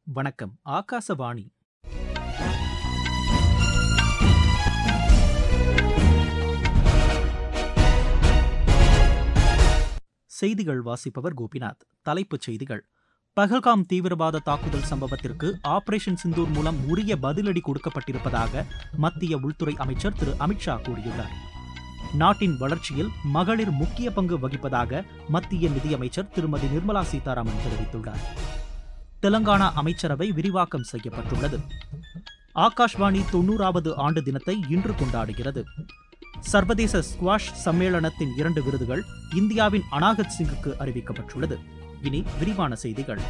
வணக்கம் ஆகாசவாணி செய்திகள் வாசிப்பவர் கோபிநாத் தலைப்புச் செய்திகள் பஹல்காம் தீவிரவாத தாக்குதல் சம்பவத்திற்கு ஆபரேஷன் சிந்தூர் மூலம் உரிய பதிலடி கொடுக்கப்பட்டிருப்பதாக மத்திய உள்துறை அமைச்சர் திரு அமித்ஷா கூறியுள்ளார் நாட்டின் வளர்ச்சியில் மகளிர் முக்கிய பங்கு வகிப்பதாக மத்திய நிதியமைச்சர் திருமதி நிர்மலா சீதாராமன் தெரிவித்துள்ளார் தெலங்கானா அமைச்சரவை விரிவாக்கம் செய்யப்பட்டுள்ளது ஆகாஷ்வாணி தொன்னூறாவது ஆண்டு தினத்தை இன்று கொண்டாடுகிறது சர்வதேச ஸ்குவாஷ் சம்மேளனத்தின் இரண்டு விருதுகள் இந்தியாவின் அனாகத் சிங்குக்கு அறிவிக்கப்பட்டுள்ளது இனி விரிவான செய்திகள்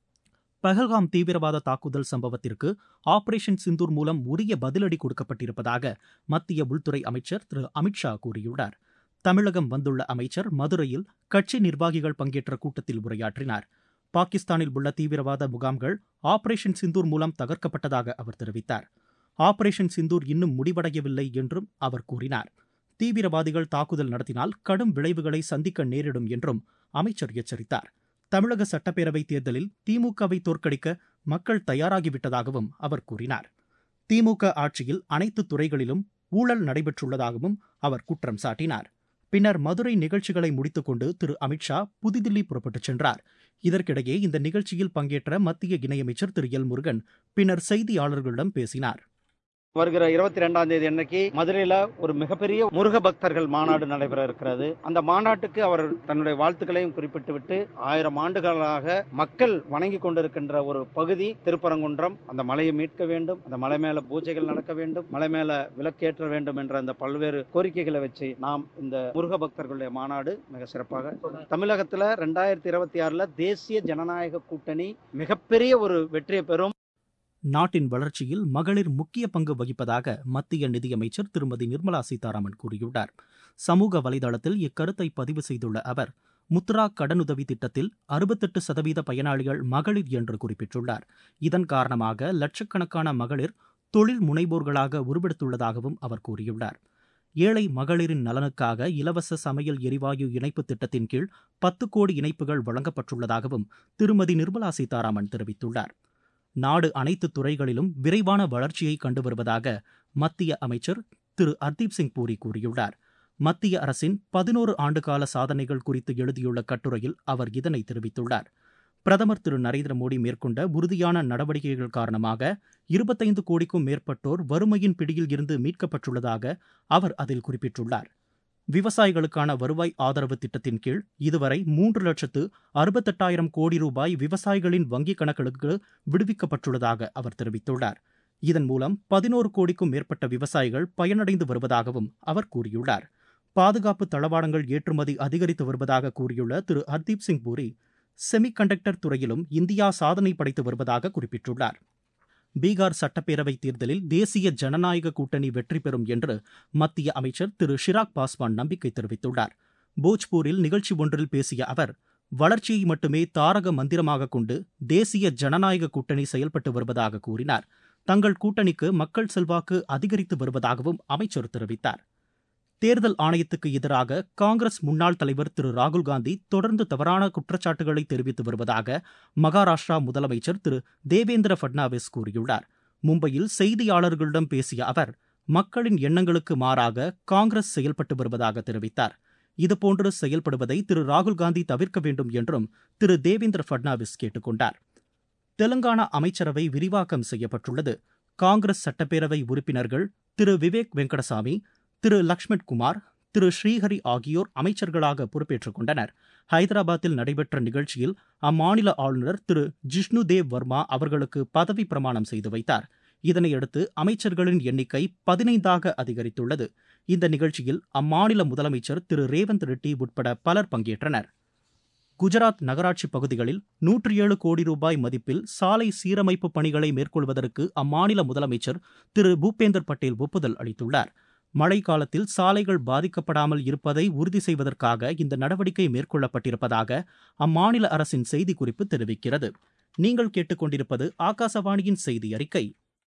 பஹல்காம் தீவிரவாத தாக்குதல் சம்பவத்திற்கு ஆபரேஷன் சிந்தூர் மூலம் உரிய பதிலடி கொடுக்கப்பட்டிருப்பதாக மத்திய உள்துறை அமைச்சர் திரு அமித்ஷா கூறியுள்ளார் தமிழகம் வந்துள்ள அமைச்சர் மதுரையில் கட்சி நிர்வாகிகள் பங்கேற்ற கூட்டத்தில் உரையாற்றினார் பாகிஸ்தானில் உள்ள தீவிரவாத முகாம்கள் ஆபரேஷன் சிந்தூர் மூலம் தகர்க்கப்பட்டதாக அவர் தெரிவித்தார் ஆபரேஷன் சிந்தூர் இன்னும் முடிவடையவில்லை என்றும் அவர் கூறினார் தீவிரவாதிகள் தாக்குதல் நடத்தினால் கடும் விளைவுகளை சந்திக்க நேரிடும் என்றும் அமைச்சர் எச்சரித்தார் தமிழக சட்டப்பேரவைத் தேர்தலில் திமுகவை தோற்கடிக்க மக்கள் தயாராகிவிட்டதாகவும் அவர் கூறினார் திமுக ஆட்சியில் அனைத்து துறைகளிலும் ஊழல் நடைபெற்றுள்ளதாகவும் அவர் குற்றம் சாட்டினார் பின்னர் மதுரை நிகழ்ச்சிகளை முடித்துக்கொண்டு திரு அமித்ஷா புதுதில்லி புறப்பட்டுச் சென்றார் இதற்கிடையே இந்த நிகழ்ச்சியில் பங்கேற்ற மத்திய இணையமைச்சர் திரு எல் முருகன் பின்னர் செய்தியாளர்களிடம் பேசினார் வருகிற இருபத்தி ரெண்டாம் தேதி அன்னைக்கு மதுரையில ஒரு மிகப்பெரிய முருக பக்தர்கள் மாநாடு நடைபெற இருக்கிறது அந்த மாநாட்டுக்கு அவர் தன்னுடைய வாழ்த்துக்களையும் குறிப்பிட்டு விட்டு ஆயிரம் ஆண்டுகளாக மக்கள் வணங்கி கொண்டிருக்கின்ற ஒரு பகுதி திருப்பரங்குன்றம் அந்த மலையை மீட்க வேண்டும் அந்த மலை மேல பூஜைகள் நடக்க வேண்டும் மலை மேல விளக்கேற்ற வேண்டும் என்ற அந்த பல்வேறு கோரிக்கைகளை வச்சு நாம் இந்த முருக பக்தர்களுடைய மாநாடு மிக சிறப்பாக தமிழகத்துல ரெண்டாயிரத்தி இருபத்தி ஆறுல தேசிய ஜனநாயக கூட்டணி மிகப்பெரிய ஒரு வெற்றியை பெறும் நாட்டின் வளர்ச்சியில் மகளிர் முக்கிய பங்கு வகிப்பதாக மத்திய நிதியமைச்சர் திருமதி நிர்மலா சீதாராமன் கூறியுள்ளார் சமூக வலைதளத்தில் இக்கருத்தை பதிவு செய்துள்ள அவர் முத்ரா கடனுதவி திட்டத்தில் அறுபத்தெட்டு சதவீத பயனாளிகள் மகளிர் என்று குறிப்பிட்டுள்ளார் இதன் காரணமாக லட்சக்கணக்கான மகளிர் தொழில் முனைவோர்களாக உருவெடுத்துள்ளதாகவும் அவர் கூறியுள்ளார் ஏழை மகளிரின் நலனுக்காக இலவச சமையல் எரிவாயு இணைப்பு திட்டத்தின் கீழ் பத்து கோடி இணைப்புகள் வழங்கப்பட்டுள்ளதாகவும் திருமதி நிர்மலா சீதாராமன் தெரிவித்துள்ளார் நாடு அனைத்து துறைகளிலும் விரைவான வளர்ச்சியை கண்டு வருவதாக மத்திய அமைச்சர் திரு ஹர்தீப் சிங் பூரி கூறியுள்ளார் மத்திய அரசின் பதினோரு ஆண்டுகால சாதனைகள் குறித்து எழுதியுள்ள கட்டுரையில் அவர் இதனை தெரிவித்துள்ளார் பிரதமர் திரு நரேந்திர மோடி மேற்கொண்ட உறுதியான நடவடிக்கைகள் காரணமாக இருபத்தைந்து கோடிக்கும் மேற்பட்டோர் வறுமையின் பிடியில் இருந்து மீட்கப்பட்டுள்ளதாக அவர் அதில் குறிப்பிட்டுள்ளார் விவசாயிகளுக்கான வருவாய் ஆதரவு திட்டத்தின் கீழ் இதுவரை மூன்று லட்சத்து அறுபத்தெட்டாயிரம் கோடி ரூபாய் விவசாயிகளின் வங்கிக் கணக்குகளுக்கு விடுவிக்கப்பட்டுள்ளதாக அவர் தெரிவித்துள்ளார் இதன் மூலம் பதினோரு கோடிக்கும் மேற்பட்ட விவசாயிகள் பயனடைந்து வருவதாகவும் அவர் கூறியுள்ளார் பாதுகாப்பு தளவாடங்கள் ஏற்றுமதி அதிகரித்து வருவதாக கூறியுள்ள திரு ஹர்தீப் சிங் பூரி செமிகண்டக்டர் துறையிலும் இந்தியா சாதனை படைத்து வருவதாக குறிப்பிட்டுள்ளார் பீகார் சட்டப்பேரவைத் தேர்தலில் தேசிய ஜனநாயக கூட்டணி வெற்றி பெறும் என்று மத்திய அமைச்சர் திரு ஷிராக் பாஸ்வான் நம்பிக்கை தெரிவித்துள்ளார் போஜ்பூரில் நிகழ்ச்சி ஒன்றில் பேசிய அவர் வளர்ச்சியை மட்டுமே தாரக மந்திரமாக கொண்டு தேசிய ஜனநாயக கூட்டணி செயல்பட்டு வருவதாக கூறினார் தங்கள் கூட்டணிக்கு மக்கள் செல்வாக்கு அதிகரித்து வருவதாகவும் அமைச்சர் தெரிவித்தார் தேர்தல் ஆணையத்துக்கு எதிராக காங்கிரஸ் முன்னாள் தலைவர் திரு ராகுல்காந்தி தொடர்ந்து தவறான குற்றச்சாட்டுகளை தெரிவித்து வருவதாக மகாராஷ்டிரா முதலமைச்சர் திரு தேவேந்திர பட்னாவிஸ் கூறியுள்ளார் மும்பையில் செய்தியாளர்களிடம் பேசிய அவர் மக்களின் எண்ணங்களுக்கு மாறாக காங்கிரஸ் செயல்பட்டு வருவதாக தெரிவித்தார் இதுபோன்று செயல்படுவதை திரு ராகுல்காந்தி தவிர்க்க வேண்டும் என்றும் திரு தேவேந்திர பட்னாவிஸ் கேட்டுக் கொண்டார் தெலங்கானா அமைச்சரவை விரிவாக்கம் செய்யப்பட்டுள்ளது காங்கிரஸ் சட்டப்பேரவை உறுப்பினர்கள் திரு விவேக் வெங்கடசாமி திரு லக்ஷ்மண் குமார் திரு ஸ்ரீஹரி ஆகியோர் அமைச்சர்களாக பொறுப்பேற்றுக் கொண்டனர் ஹைதராபாத்தில் நடைபெற்ற நிகழ்ச்சியில் அம்மாநில ஆளுநர் திரு ஜிஷ்ணு தேவ் வர்மா அவர்களுக்கு பதவி பிரமாணம் செய்து வைத்தார் இதனையடுத்து அமைச்சர்களின் எண்ணிக்கை பதினைந்தாக அதிகரித்துள்ளது இந்த நிகழ்ச்சியில் அம்மாநில முதலமைச்சர் திரு ரேவந்த் ரெட்டி உட்பட பலர் பங்கேற்றனர் குஜராத் நகராட்சி பகுதிகளில் நூற்றி ஏழு கோடி ரூபாய் மதிப்பில் சாலை சீரமைப்பு பணிகளை மேற்கொள்வதற்கு அம்மாநில முதலமைச்சர் திரு பூபேந்தர் பட்டேல் ஒப்புதல் அளித்துள்ளார் மழை காலத்தில் சாலைகள் பாதிக்கப்படாமல் இருப்பதை உறுதி செய்வதற்காக இந்த நடவடிக்கை மேற்கொள்ளப்பட்டிருப்பதாக அம்மாநில அரசின் செய்திக்குறிப்பு தெரிவிக்கிறது நீங்கள் கேட்டுக்கொண்டிருப்பது ஆகாசவாணியின் செய்தி அறிக்கை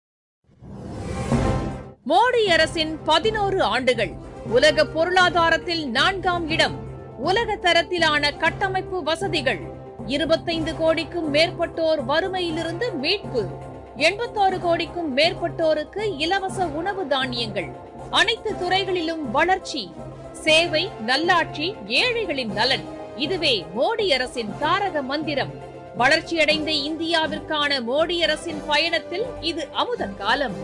மோடி அரசின் பதினோரு ஆண்டுகள் உலக பொருளாதாரத்தில் நான்காம் இடம் உலக தரத்திலான கட்டமைப்பு வசதிகள் இருபத்தைந்து கோடிக்கும் மேற்பட்டோர் வறுமையிலிருந்து மீட்பு எண்பத்தாறு கோடிக்கும் மேற்பட்டோருக்கு இலவச உணவு தானியங்கள் அனைத்து துறைகளிலும் வளர்ச்சி சேவை நல்லாட்சி ஏழைகளின் நலன் இதுவே மோடி அரசின் தாரக மந்திரம் வளர்ச்சியடைந்த இந்தியாவிற்கான மோடி அரசின் பயணத்தில் இது அமுத காலம்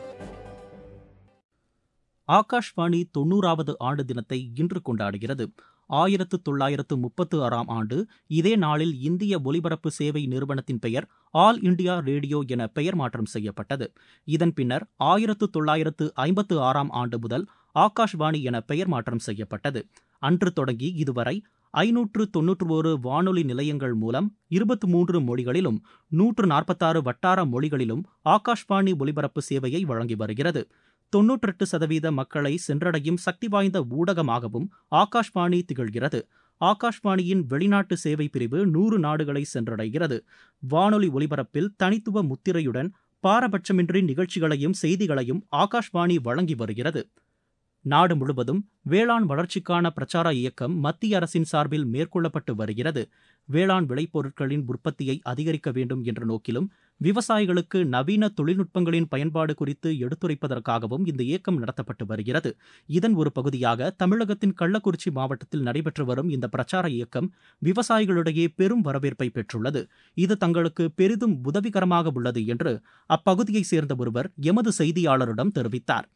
ஆகாஷ்வாணி தொன்னூறாவது ஆண்டு தினத்தை இன்று கொண்டாடுகிறது ஆயிரத்து தொள்ளாயிரத்து முப்பத்து ஆறாம் ஆண்டு இதே நாளில் இந்திய ஒலிபரப்பு சேவை நிறுவனத்தின் பெயர் ஆல் இண்டியா ரேடியோ என பெயர் மாற்றம் செய்யப்பட்டது இதன் பின்னர் ஆயிரத்து தொள்ளாயிரத்து ஐம்பத்து ஆறாம் ஆண்டு முதல் ஆகாஷ்வாணி என பெயர் மாற்றம் செய்யப்பட்டது அன்று தொடங்கி இதுவரை ஐநூற்று தொன்னூற்று ஒரு வானொலி நிலையங்கள் மூலம் இருபத்தி மூன்று மொழிகளிலும் நூற்று நாற்பத்தாறு வட்டார மொழிகளிலும் ஆகாஷ்வாணி ஒலிபரப்பு சேவையை வழங்கி வருகிறது தொன்னூற்றெட்டு சதவீத மக்களை சென்றடையும் சக்தி வாய்ந்த ஊடகமாகவும் ஆகாஷ்வாணி திகழ்கிறது ஆகாஷ்வாணியின் வெளிநாட்டு சேவை பிரிவு நூறு நாடுகளை சென்றடைகிறது வானொலி ஒலிபரப்பில் தனித்துவ முத்திரையுடன் பாரபட்சமின்றி நிகழ்ச்சிகளையும் செய்திகளையும் ஆகாஷ்வாணி வழங்கி வருகிறது நாடு முழுவதும் வேளாண் வளர்ச்சிக்கான பிரச்சார இயக்கம் மத்திய அரசின் சார்பில் மேற்கொள்ளப்பட்டு வருகிறது வேளாண் விளைபொருட்களின் உற்பத்தியை அதிகரிக்க வேண்டும் என்ற நோக்கிலும் விவசாயிகளுக்கு நவீன தொழில்நுட்பங்களின் பயன்பாடு குறித்து எடுத்துரைப்பதற்காகவும் இந்த இயக்கம் நடத்தப்பட்டு வருகிறது இதன் ஒரு பகுதியாக தமிழகத்தின் கள்ளக்குறிச்சி மாவட்டத்தில் நடைபெற்று வரும் இந்த பிரச்சார இயக்கம் விவசாயிகளிடையே பெரும் வரவேற்பை பெற்றுள்ளது இது தங்களுக்கு பெரிதும் உதவிகரமாக உள்ளது என்று அப்பகுதியைச் சேர்ந்த ஒருவர் எமது செய்தியாளரிடம் தெரிவித்தார்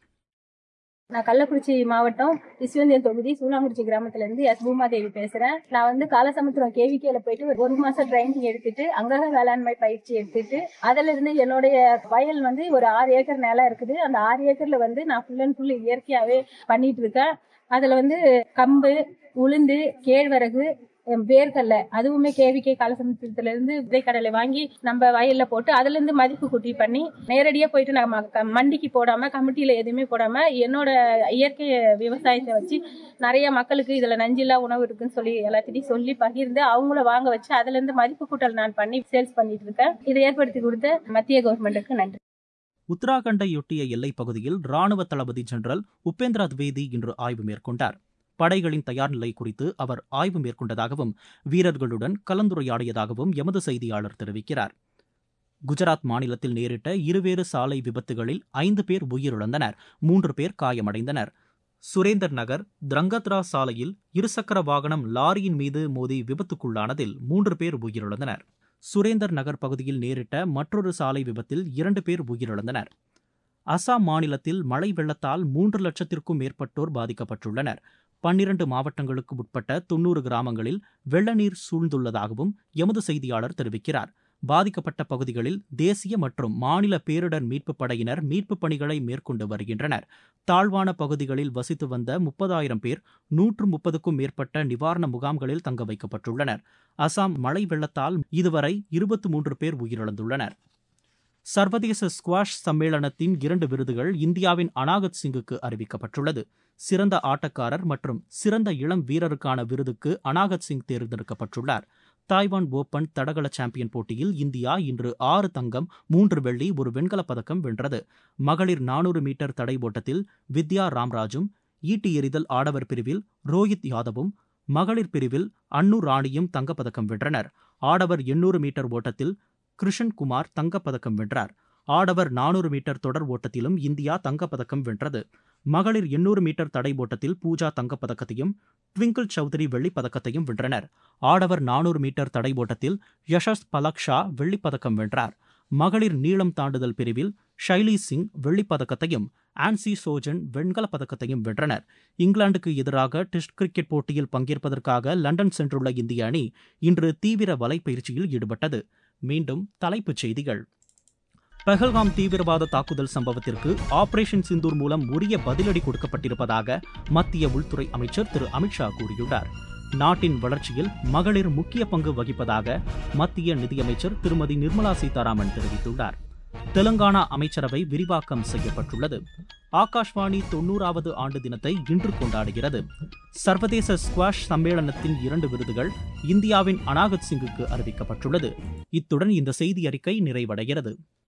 நான் கள்ளக்குறிச்சி மாவட்டம் திசுவந்தியம் தொகுதி சூலாங்குறிச்சி கிராமத்துல இருந்து எஸ் பூமாதேவி பேசுறேன் நான் வந்து காலசமுத்திரம் கேவிகேல போயிட்டு ஒரு ஒரு மாசம் ட்ரைனிங் எடுத்துட்டு அங்கக வேளாண்மை பயிற்சி எடுத்துட்டு அதுல இருந்து என்னுடைய வயல் வந்து ஒரு ஆறு ஏக்கர் நிலம் இருக்குது அந்த ஆறு ஏக்கர்ல வந்து நான் ஃபுல் அண்ட் ஃபுல் இயற்கையாவே பண்ணிட்டு இருக்கேன் அதுல வந்து கம்பு உளுந்து கேழ்வரகு வேர்க்கடலை அதுவுமே கேவிகே காலசமுத்திரத்துல இருந்து விதைக்கடலை வாங்கி நம்ம வயல்ல போட்டு அதுல இருந்து மதிப்பு கூட்டி பண்ணி நேரடியா போயிட்டு நம்ம க- மண்டிக்கு போடாம கமிட்டியில எதுவுமே போடாம என்னோட இயற்கை விவசாயத்தை வச்சு நிறைய மக்களுக்கு இதுல நஞ்சில்லா உணவு இருக்குன்னு சொல்லி எல்லாத்திட்டையும் சொல்லி பகிர்ந்து அவங்கள வாங்க வச்சு அதுல இருந்து மதிப்பு கூட்டல் நான் பண்ணி சேல்ஸ் பண்ணிட்டு இருக்கேன் இதை ஏற்படுத்தி கொடுத்த மத்திய கவர்மெண்ட்டுக்கு நன்றி உத்தராகண்டையொட்டிய எல்லைப் பகுதியில் ராணுவ தளபதி ஜெனரல் உபேந்திரா திவேதி இன்று ஆய்வு மேற்கொண்டார் படைகளின் தயார் நிலை குறித்து அவர் ஆய்வு மேற்கொண்டதாகவும் வீரர்களுடன் கலந்துரையாடியதாகவும் எமது செய்தியாளர் தெரிவிக்கிறார் குஜராத் மாநிலத்தில் நேரிட்ட இருவேறு சாலை விபத்துகளில் ஐந்து பேர் உயிரிழந்தனர் மூன்று பேர் காயமடைந்தனர் சுரேந்தர் நகர் திரங்கத்ரா சாலையில் இருசக்கர வாகனம் லாரியின் மீது மோதி விபத்துக்குள்ளானதில் மூன்று பேர் உயிரிழந்தனர் சுரேந்தர் நகர் பகுதியில் நேரிட்ட மற்றொரு சாலை விபத்தில் இரண்டு பேர் உயிரிழந்தனர் அசாம் மாநிலத்தில் மழை வெள்ளத்தால் மூன்று லட்சத்திற்கும் மேற்பட்டோர் பாதிக்கப்பட்டுள்ளனர் பன்னிரண்டு மாவட்டங்களுக்கு உட்பட்ட தொன்னூறு கிராமங்களில் வெள்ள நீர் சூழ்ந்துள்ளதாகவும் எமது செய்தியாளர் தெரிவிக்கிறார் பாதிக்கப்பட்ட பகுதிகளில் தேசிய மற்றும் மாநில பேரிடர் மீட்புப் படையினர் மீட்புப் பணிகளை மேற்கொண்டு வருகின்றனர் தாழ்வான பகுதிகளில் வசித்து வந்த முப்பதாயிரம் பேர் நூற்று முப்பதுக்கும் மேற்பட்ட நிவாரண முகாம்களில் தங்க வைக்கப்பட்டுள்ளனர் அசாம் மழை வெள்ளத்தால் இதுவரை இருபத்தி மூன்று பேர் உயிரிழந்துள்ளனர் சர்வதேச ஸ்குவாஷ் சம்மேளனத்தின் இரண்டு விருதுகள் இந்தியாவின் அனாகத் சிங்குக்கு அறிவிக்கப்பட்டுள்ளது சிறந்த ஆட்டக்காரர் மற்றும் சிறந்த இளம் வீரருக்கான விருதுக்கு அனாகத் சிங் தேர்ந்தெடுக்கப்பட்டுள்ளார் தாய்வான் ஓபன் தடகள சாம்பியன் போட்டியில் இந்தியா இன்று ஆறு தங்கம் மூன்று வெள்ளி ஒரு வெண்கலப் பதக்கம் வென்றது மகளிர் நானூறு மீட்டர் தடை ஓட்டத்தில் வித்யா ராம்ராஜும் ஈட்டி எறிதல் ஆடவர் பிரிவில் ரோஹித் யாதவும் மகளிர் பிரிவில் அன்னு ராணியும் தங்கப்பதக்கம் வென்றனர் ஆடவர் எண்ணூறு மீட்டர் ஓட்டத்தில் கிருஷன் குமார் தங்கப்பதக்கம் வென்றார் ஆடவர் நானூறு மீட்டர் தொடர் ஓட்டத்திலும் இந்தியா தங்கப்பதக்கம் வென்றது மகளிர் எண்ணூறு மீட்டர் தடை ஓட்டத்தில் பூஜா தங்கப்பதக்கத்தையும் ட்விங்கிள் சௌத்ரி வெள்ளிப் பதக்கத்தையும் வென்றனர் ஆடவர் நானூறு மீட்டர் தடை ஓட்டத்தில் யஷஸ் பலக் ஷா வெள்ளிப் பதக்கம் வென்றார் மகளிர் நீளம் தாண்டுதல் பிரிவில் ஷைலி சிங் வெள்ளிப் பதக்கத்தையும் ஆன்சி சோஜன் வெண்கலப் பதக்கத்தையும் வென்றனர் இங்கிலாந்துக்கு எதிராக டெஸ்ட் கிரிக்கெட் போட்டியில் பங்கேற்பதற்காக லண்டன் சென்றுள்ள இந்திய அணி இன்று தீவிர வலைப்பயிற்சியில் ஈடுபட்டது மீண்டும் தலைப்புச் செய்திகள் பஹல்காம் தீவிரவாத தாக்குதல் சம்பவத்திற்கு ஆபரேஷன் சிந்தூர் மூலம் உரிய பதிலடி கொடுக்கப்பட்டிருப்பதாக மத்திய உள்துறை அமைச்சர் திரு அமித்ஷா கூறியுள்ளார் நாட்டின் வளர்ச்சியில் மகளிர் முக்கிய பங்கு வகிப்பதாக மத்திய நிதியமைச்சர் திருமதி நிர்மலா சீதாராமன் தெரிவித்துள்ளார் தெலங்கானா அமைச்சரவை விரிவாக்கம் செய்யப்பட்டுள்ளது ஆகாஷ்வாணி தொன்னூறாவது ஆண்டு தினத்தை இன்று கொண்டாடுகிறது சர்வதேச ஸ்குவாஷ் சம்மேளனத்தின் இரண்டு விருதுகள் இந்தியாவின் அனாகத் சிங்குக்கு அறிவிக்கப்பட்டுள்ளது இத்துடன் இந்த செய்தி அறிக்கை நிறைவடைகிறது